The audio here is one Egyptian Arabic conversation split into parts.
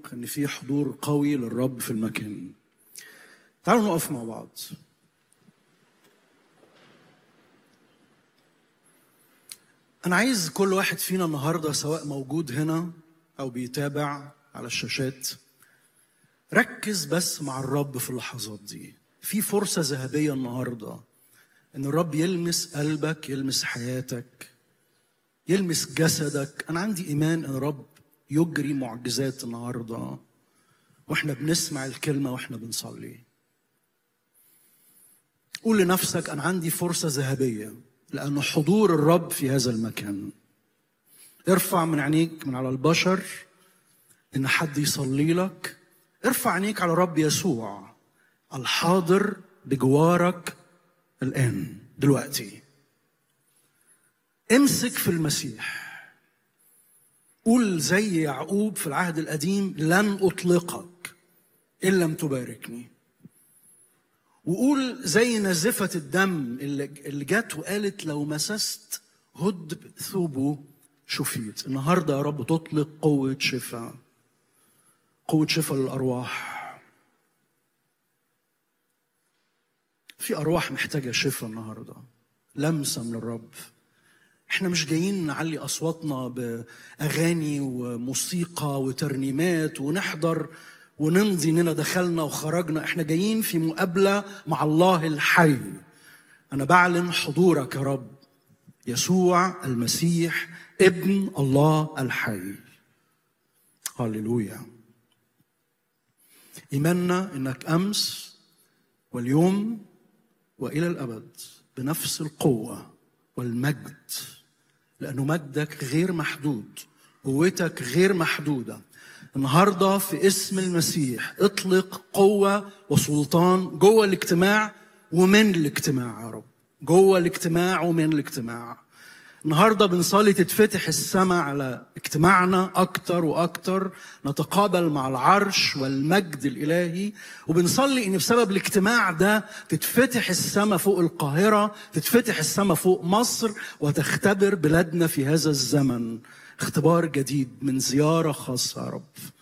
ان في حضور قوي للرب في المكان تعالوا نقف مع بعض انا عايز كل واحد فينا النهارده سواء موجود هنا او بيتابع على الشاشات ركز بس مع الرب في اللحظات دي في فرصة ذهبية النهاردة إن الرب يلمس قلبك يلمس حياتك يلمس جسدك أنا عندي إيمان إن الرب يجري معجزات النهاردة وإحنا بنسمع الكلمة وإحنا بنصلي قول لنفسك أنا عندي فرصة ذهبية لأن حضور الرب في هذا المكان ارفع من عينيك من على البشر إن حد يصلي لك ارفع عينيك على رب يسوع الحاضر بجوارك الآن دلوقتي امسك في المسيح قول زي يعقوب في العهد القديم لن أطلقك إن لم تباركني وقول زي نازفة الدم اللي اللي جت وقالت لو مسست هد ثوبه شفيت النهارده يا رب تطلق قوة شفاء قوة شفاء للأرواح في أرواح محتاجة شفاء النهاردة لمسة من الرب احنا مش جايين نعلي أصواتنا بأغاني وموسيقى وترنيمات ونحضر ونمضي اننا دخلنا وخرجنا احنا جايين في مقابلة مع الله الحي أنا بعلن حضورك يا رب يسوع المسيح ابن الله الحي هللويا إيماننا إنك أمس واليوم وإلى الأبد بنفس القوة والمجد لأنه مجدك غير محدود قوتك غير محدودة النهاردة في اسم المسيح اطلق قوة وسلطان جوه الاجتماع ومن الاجتماع يا رب جوه الاجتماع ومن الاجتماع النهارده بنصلي تتفتح السماء على اجتماعنا اكتر واكتر نتقابل مع العرش والمجد الالهي وبنصلي ان بسبب الاجتماع ده تتفتح السماء فوق القاهره تتفتح السماء فوق مصر وتختبر بلادنا في هذا الزمن اختبار جديد من زياره خاصه يا رب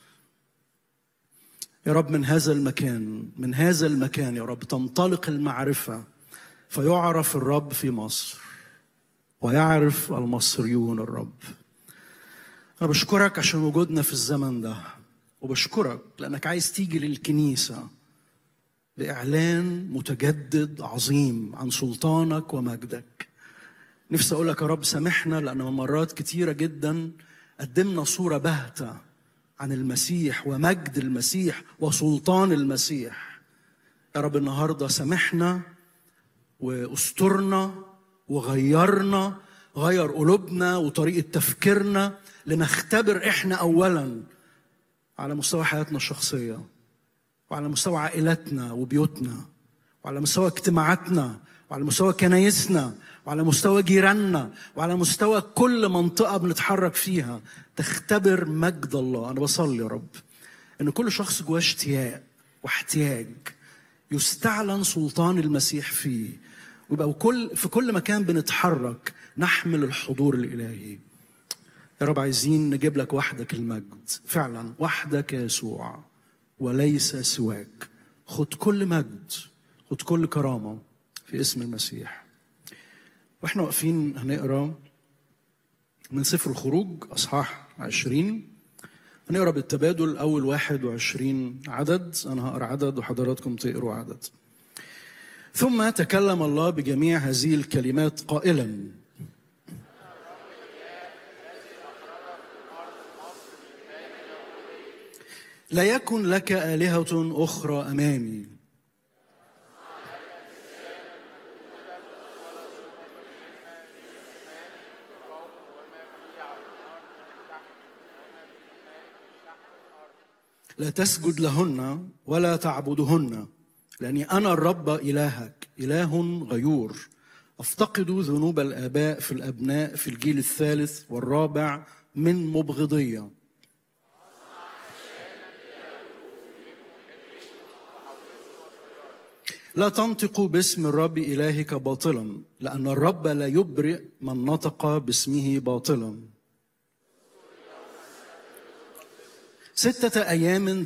يا رب من هذا المكان من هذا المكان يا رب تنطلق المعرفه فيعرف الرب في مصر ويعرف المصريون الرب أنا بشكرك عشان وجودنا في الزمن ده وبشكرك لأنك عايز تيجي للكنيسة بإعلان متجدد عظيم عن سلطانك ومجدك نفسي أقول لك يا رب سامحنا لأن مرات كتيرة جدا قدمنا صورة باهتة عن المسيح ومجد المسيح وسلطان المسيح يا رب النهاردة سامحنا واسترنا وغيرنا غير قلوبنا وطريقة تفكيرنا لنختبر احنا اولا على مستوى حياتنا الشخصية وعلى مستوى عائلاتنا وبيوتنا وعلى مستوى اجتماعاتنا وعلى مستوى كنايسنا وعلى مستوى جيراننا وعلى مستوى كل منطقة بنتحرك فيها تختبر مجد الله أنا بصلي يا رب إن كل شخص جواه اشتياق واحتياج يستعلن سلطان المسيح فيه ويبقى كل في كل مكان بنتحرك نحمل الحضور الالهي يا رب عايزين نجيب لك وحدك المجد فعلا وحدك يا يسوع وليس سواك خد كل مجد خد كل كرامه في اسم المسيح واحنا واقفين هنقرا من سفر الخروج اصحاح عشرين هنقرا بالتبادل اول واحد وعشرين عدد انا هقرا عدد وحضراتكم تقروا عدد ثم تكلم الله بجميع هذه الكلمات قائلا لا يكن لك آلهة أخرى أمامي لا تسجد لهن ولا تعبدهن لأني أنا الرب إلهك إله غيور أفتقد ذنوب الآباء في الأبناء في الجيل الثالث والرابع من مبغضية لا تنطقوا باسم الرب إلهك باطلا لأن الرب لا يبرئ من نطق باسمه باطلا ستة أيام